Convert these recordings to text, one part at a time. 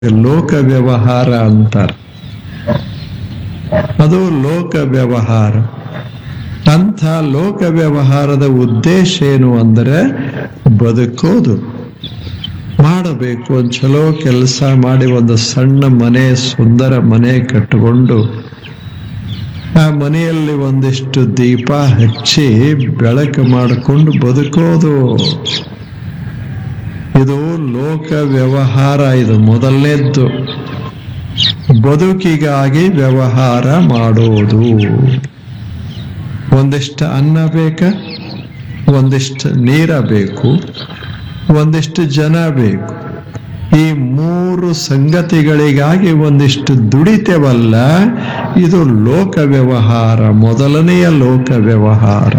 ಲೋಕ ವ್ಯವಹಾರ ಅಂತಾರೆ ಅದು ಲೋಕ ವ್ಯವಹಾರ ಅಂಥ ಲೋಕ ವ್ಯವಹಾರದ ಉದ್ದೇಶ ಏನು ಅಂದರೆ ಬದುಕೋದು ಮಾಡಬೇಕು ಒಂದು ಚಲೋ ಕೆಲಸ ಮಾಡಿ ಒಂದು ಸಣ್ಣ ಮನೆ ಸುಂದರ ಮನೆ ಕಟ್ಟಿಕೊಂಡು ಆ ಮನೆಯಲ್ಲಿ ಒಂದಿಷ್ಟು ದೀಪ ಹಚ್ಚಿ ಬೆಳಕು ಮಾಡಿಕೊಂಡು ಬದುಕೋದು ಇದು ಲೋಕ ವ್ಯವಹಾರ ಇದು ಮೊದಲನೇದ್ದು ಬದುಕಿಗಾಗಿ ವ್ಯವಹಾರ ಮಾಡೋದು ಒಂದಿಷ್ಟು ಅನ್ನ ಬೇಕ ಒಂದಿಷ್ಟು ನೀರ ಬೇಕು ಒಂದಿಷ್ಟು ಜನ ಬೇಕು ಈ ಮೂರು ಸಂಗತಿಗಳಿಗಾಗಿ ಒಂದಿಷ್ಟು ದುಡಿತೇವಲ್ಲ ಇದು ಲೋಕ ವ್ಯವಹಾರ ಮೊದಲನೆಯ ಲೋಕ ವ್ಯವಹಾರ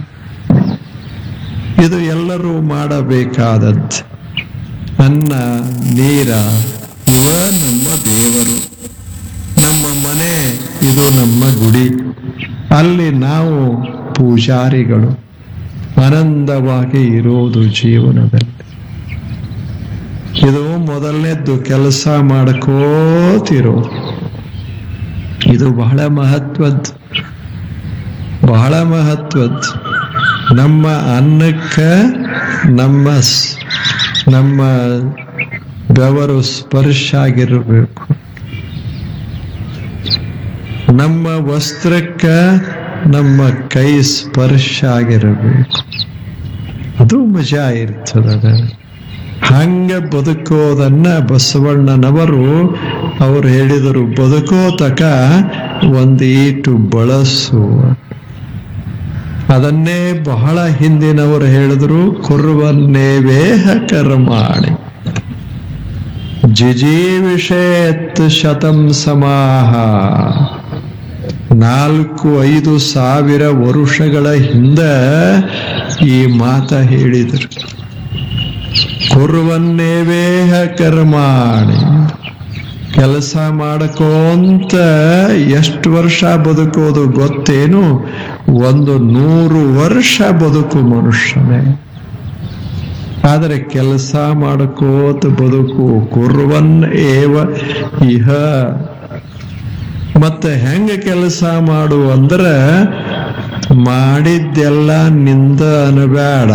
ಇದು ಎಲ್ಲರೂ ಮಾಡಬೇಕಾದದ್ದು ಅನ್ನ ನೀರ ಇವ ನಮ್ಮ ದೇವರು ನಮ್ಮ ಮನೆ ಇದು ನಮ್ಮ ಗುಡಿ ಅಲ್ಲಿ ನಾವು ಪೂಜಾರಿಗಳು ಆನಂದವಾಗಿ ಇರೋದು ಜೀವನದಲ್ಲಿ ಇದು ಮೊದಲನೇದ್ದು ಕೆಲಸ ಮಾಡ್ಕೋತಿರೋ ಇದು ಬಹಳ ಮಹತ್ವದ್ದು ಬಹಳ ಮಹತ್ವದ್ದು ನಮ್ಮ ಅನ್ನಕ್ಕ ನಮ್ಮ ಸ್- ನಮ್ಮ ಬೆವರು ಸ್ಪರ್ಶ ಆಗಿರಬೇಕು ನಮ್ಮ ವಸ್ತ್ರಕ್ಕ ನಮ್ಮ ಕೈ ಸ್ಪರ್ಶ ಆಗಿರಬೇಕು ಅದು ಮಜಾ ಇರ್ತದ ಹಂಗ ಬದುಕೋದನ್ನ ಬಸವಣ್ಣನವರು ಅವ್ರು ಹೇಳಿದರು ಬದುಕೋ ತಕ ಒಂದೀಟು ಬಳಸು ಅದನ್ನೇ ಬಹಳ ಹಿಂದಿನವರು ಹೇಳಿದ್ರು ಕುರ್ವನ್ನೇವೇಹ ಕರ್ಮಾಣಿ ಜಿಜೀವಿಷೇತ್ ಶತಂ ಸಮಾಹ ನಾಲ್ಕು ಐದು ಸಾವಿರ ವರುಷಗಳ ಹಿಂದ ಈ ಮಾತ ಹೇಳಿದರು ಕುರ್ವನ್ನೇವೇಹ ಕರ್ಮಾಣಿ ಕೆಲಸ ಮಾಡಕೋಂತ ಎಷ್ಟು ವರ್ಷ ಬದುಕೋದು ಗೊತ್ತೇನು ಒಂದು ನೂರು ವರ್ಷ ಬದುಕು ಮನುಷ್ಯನೇ ಆದರೆ ಕೆಲಸ ಮಾಡಕೋತ ಬದುಕು ಕುರ್ವನ್ ಏವ ಇಹ ಮತ್ತೆ ಹೆಂಗ ಕೆಲಸ ಮಾಡು ಅಂದ್ರ ಮಾಡಿದ್ದೆಲ್ಲ ನಿಂದ ಅನಬೇಡ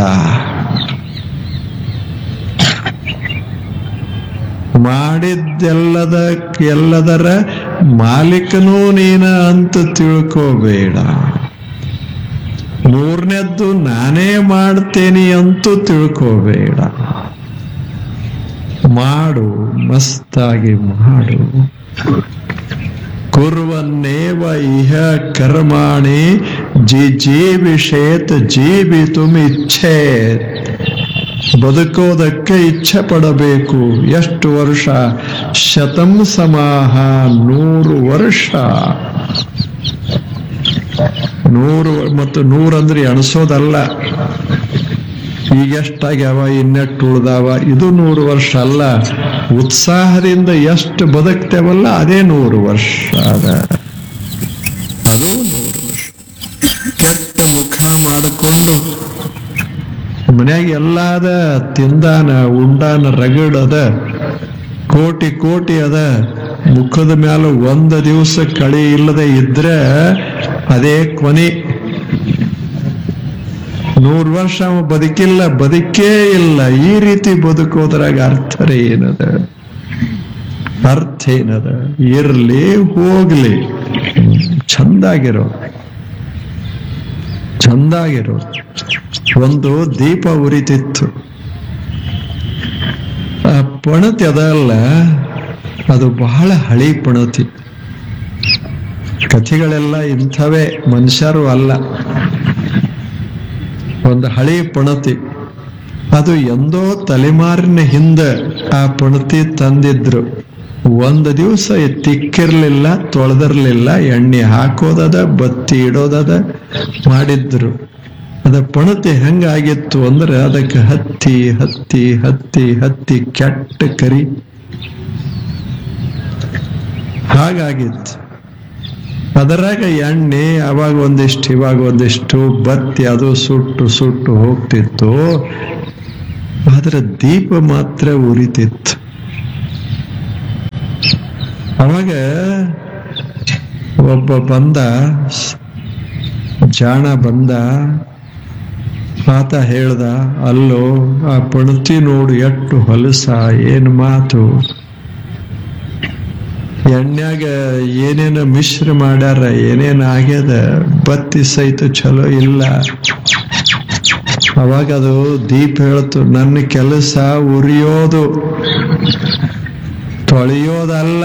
ಮಾಡಿದ್ದೆಲ್ಲದ ಎಲ್ಲದರ ಮಾಲೀಕನೂ ನೀನ ಅಂತ ತಿಳ್ಕೋಬೇಡ ಮೂರನೇದ್ದು ನಾನೇ ಮಾಡ್ತೇನೆ ಅಂತೂ ತಿಳ್ಕೋಬೇಡ ಮಾಡು ಮಸ್ತಾಗಿ ಮಾಡು ಕುರ್ವನ್ನೇವ ಇಹ ಕರ್ಮಾಣಿ ಜಿ ಜೀವಿಷೇತ್ ಜೀವಿತುಮ್ ಇಚ್ಛೇತ್ ಬದುಕೋದಕ್ಕೆ ಇಚ್ಛೆ ಪಡಬೇಕು ಎಷ್ಟು ವರ್ಷ ಶತಂ ಸಮಾಹ ನೂರು ವರ್ಷ ನೂರು ಮತ್ತು ನೂರಂದ್ರೆ ಎಣಿಸೋದಲ್ಲ ಈಗ ಎಷ್ಟಾಗ್ಯಾವ ಇನ್ನೆಟ್ಟು ಉಳ್ದಾವ ಇದು ನೂರು ವರ್ಷ ಅಲ್ಲ ಉತ್ಸಾಹದಿಂದ ಎಷ್ಟು ಬದುಕ್ತೇವಲ್ಲ ಅದೇ ನೂರು ವರ್ಷ ಅದ ಅದು ನೂರು ವರ್ಷ ಕೆಟ್ಟ ಮುಖ ಮಾಡಿಕೊಂಡು ಮನ್ಯಾಗ ಎಲ್ಲಾದ ತಿಂದಾನ ಉಂಡಾನ ರಗಡದ ಕೋಟಿ ಕೋಟಿ ಅದ ಮುಖದ ಮ್ಯಾಲ ಒಂದು ದಿವಸ ಕಳಿ ಇಲ್ಲದೆ ಇದ್ರೆ ಅದೇ ಕೊನೆ ನೂರು ವರ್ಷ ಅವ ಬದುಕಿಲ್ಲ ಬದುಕೇ ಇಲ್ಲ ಈ ರೀತಿ ಬದುಕೋದ್ರಾಗ ಅರ್ಥರೇ ಏನದ ಅರ್ಥ ಏನದ ಇರ್ಲಿ ಹೋಗ್ಲಿ ಚಂದಾಗಿರೋ ಚಂದಾಗಿರೋ ಒಂದು ದೀಪ ಉರಿತಿತ್ತು ಆ ಪಣತಿ ಅದಲ್ಲ ಅದು ಬಹಳ ಹಳಿ ಪಣತಿ ಕಥೆಗಳೆಲ್ಲ ಇಂಥವೇ ಮನುಷ್ಯರು ಅಲ್ಲ ಒಂದು ಹಳಿ ಪಣತಿ ಅದು ಎಂದೋ ತಲೆಮಾರಿನ ಹಿಂದೆ ಆ ಪಣತಿ ತಂದಿದ್ರು ಒಂದು ದಿವಸ ತಿಕ್ಕಿರ್ಲಿಲ್ಲ ತೊಳೆದಿರ್ಲಿಲ್ಲ ಎಣ್ಣೆ ಹಾಕೋದದ ಬತ್ತಿ ಇಡೋದದ ಮಾಡಿದ್ರು ಅದ ಪಣತಿ ಹೆಂಗಾಗಿತ್ತು ಅಂದ್ರೆ ಅದಕ್ಕೆ ಹತ್ತಿ ಹತ್ತಿ ಹತ್ತಿ ಹತ್ತಿ ಕೆಟ್ಟ ಕರಿ ಹಾಗಾಗಿತ್ತು ಅದರಾಗ ಎಣ್ಣೆ ಅವಾಗ ಒಂದಿಷ್ಟು ಇವಾಗ ಒಂದಿಷ್ಟು ಬತ್ತಿ ಅದು ಸುಟ್ಟು ಸುಟ್ಟು ಹೋಗ್ತಿತ್ತು ಆದ್ರೆ ದೀಪ ಮಾತ್ರ ಉರಿತಿತ್ತು ಅವಾಗ ಒಬ್ಬ ಬಂದ ಜಾಣ ಬಂದ ಆತ ಹೇಳ್ದ ಅಲ್ಲೋ ಆ ಪಣತಿ ನೋಡು ಎಷ್ಟು ಹೊಲಸ ಏನು ಮಾತು ಎಣ್ಣ್ಯಾಗ ಏನೇನ ಮಿಶ್ರ ಮಾಡ್ಯಾರ ಏನೇನ ಆಗ್ಯದ ಬತ್ತಿ ಸಹಿತ ಚಲೋ ಇಲ್ಲ ಅವಾಗ ಅದು ದೀಪ ಹೇಳ್ತು ನನ್ನ ಕೆಲಸ ಉರಿಯೋದು ತೊಳೆಯೋದಲ್ಲ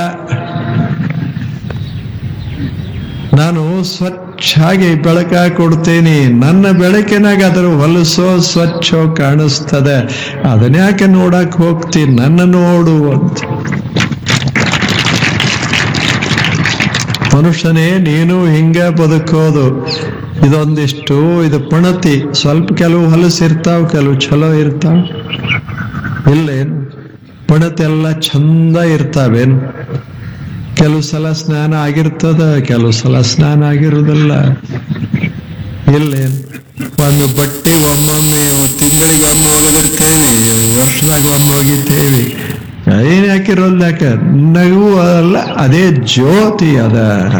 ನಾನು ಸ್ವಚ್ಛಾಗಿ ಬೆಳಕ ಕೊಡ್ತೇನೆ ನನ್ನ ಬೆಳಕಿನಾಗ ಅದರ ಹೊಲಸೋ ಸ್ವಚ್ಛೋ ಕಾಣಿಸ್ತದೆ ಅದನ್ಯಾಕೆ ನೋಡಕ್ ಹೋಗ್ತೀನಿ ನನ್ನ ನೋಡು ಅಂತ ಮನುಷ್ಯನೇ ನೀನು ಹಿಂಗ ಬದುಕೋದು ಇದೊಂದಿಷ್ಟು ಇದು ಪಣತಿ ಸ್ವಲ್ಪ ಕೆಲವು ಹೊಲಸು ಇರ್ತಾವ ಕೆಲವು ಚಲೋ ಇರ್ತಾವ ಇಲ್ಲೇನು ಪಣತಿ ಎಲ್ಲ ಚಂದ ಇರ್ತಾವೇನು ಕೆಲವು ಸಲ ಸ್ನಾನ ಆಗಿರ್ತದ ಕೆಲವು ಸಲ ಸ್ನಾನ ಆಗಿರುವುದಿಲ್ಲ ಇಲ್ಲೇನು ಒಂದು ಬಟ್ಟೆ ಒಮ್ಮೊಮ್ಮೆ ಒಂದು ತಿಂಗಳಿಗೆ ಒಮ್ಮೆ ಒಣಗಿರ್ತೇವೆ ವರ್ಷದಾಗ ಒಮ್ಮೆ ಒಗಿತೇವೆ ಏನ್ ಹಾಕಿರೋಲ್ಲ ಯಾಕ ನಗು ಅಲ್ಲ ಅದೇ ಜ್ಯೋತಿ ಅದ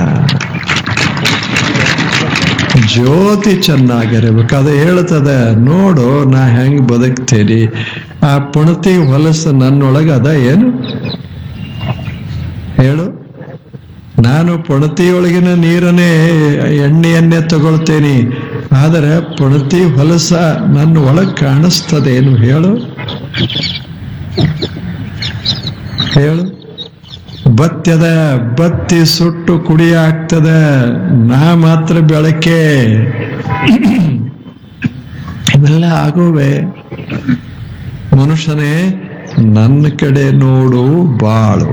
ಜ್ಯೋತಿ ಚೆನ್ನಾಗಿರ್ಬೇಕು ಅದು ಹೇಳ್ತದ ನೋಡು ನಾ ಹೆಂಗ್ ಬದುಕ್ತೇನಿ ಆ ಪುಣತಿ ಹೊಲಸು ನನ್ನೊಳಗ ಅದ ಏನು ಹೇಳು ನಾನು ಪುಣತಿಯೊಳಗಿನ ನೀರನ್ನೇ ಎಣ್ಣೆಯನ್ನೇ ತಗೊಳ್ತೇನೆ ಆದರೆ ಪುಣತಿ ಹೊಲಸ ನನ್ನ ಒಳಗ್ ಕಾಣಿಸ್ತದೇನು ಹೇಳು ಹೇಳು ಬತ್ಯದ ಬತ್ತಿ ಸುಟ್ಟು ಕುಡಿ ಆಗ್ತದ ನಾ ಮಾತ್ರ ಬೆಳಕೆ ಇವೆಲ್ಲ ಆಗುವೆ ಮನುಷ್ಯನೇ ನನ್ನ ಕಡೆ ನೋಡು ಬಾಳು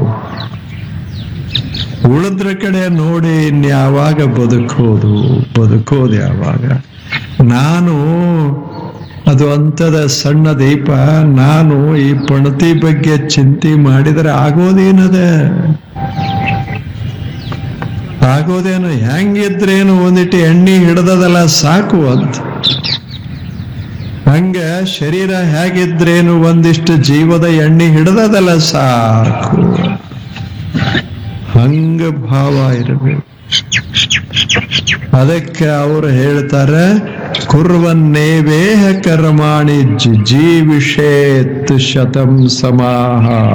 ಉಳಿದ್ರ ಕಡೆ ನೋಡಿ ಇನ್ಯಾವಾಗ ಬದುಕೋದು ಬದುಕೋದು ಯಾವಾಗ ನಾನು ಅದು ಅಂತದ ಸಣ್ಣ ದೀಪ ನಾನು ಈ ಪಣತಿ ಬಗ್ಗೆ ಚಿಂತೆ ಮಾಡಿದರೆ ಆಗೋದೇನದ ಆಗೋದೇನು ಹೆಂಗಿದ್ರೇನು ಒಂದಿಟ್ಟು ಎಣ್ಣೆ ಹಿಡ್ದದಲ್ಲ ಸಾಕು ಅಂತ ಹಂಗ ಶರೀರ ಹೇಗಿದ್ರೇನು ಒಂದಿಷ್ಟು ಜೀವದ ಎಣ್ಣೆ ಹಿಡ್ದದಲ್ಲ ಸಾಕು ಹಂಗ ಭಾವ ಇರಬೇಕು ಅದಕ್ಕೆ ಅವರು ಹೇಳ್ತಾರೆ ಕುರ್ವನ್ನೇವೇಹ ಕರ್ಮಾಣಿ ಜೀವಿಷೇತ್ ಶತಂ ಸಮಾಹ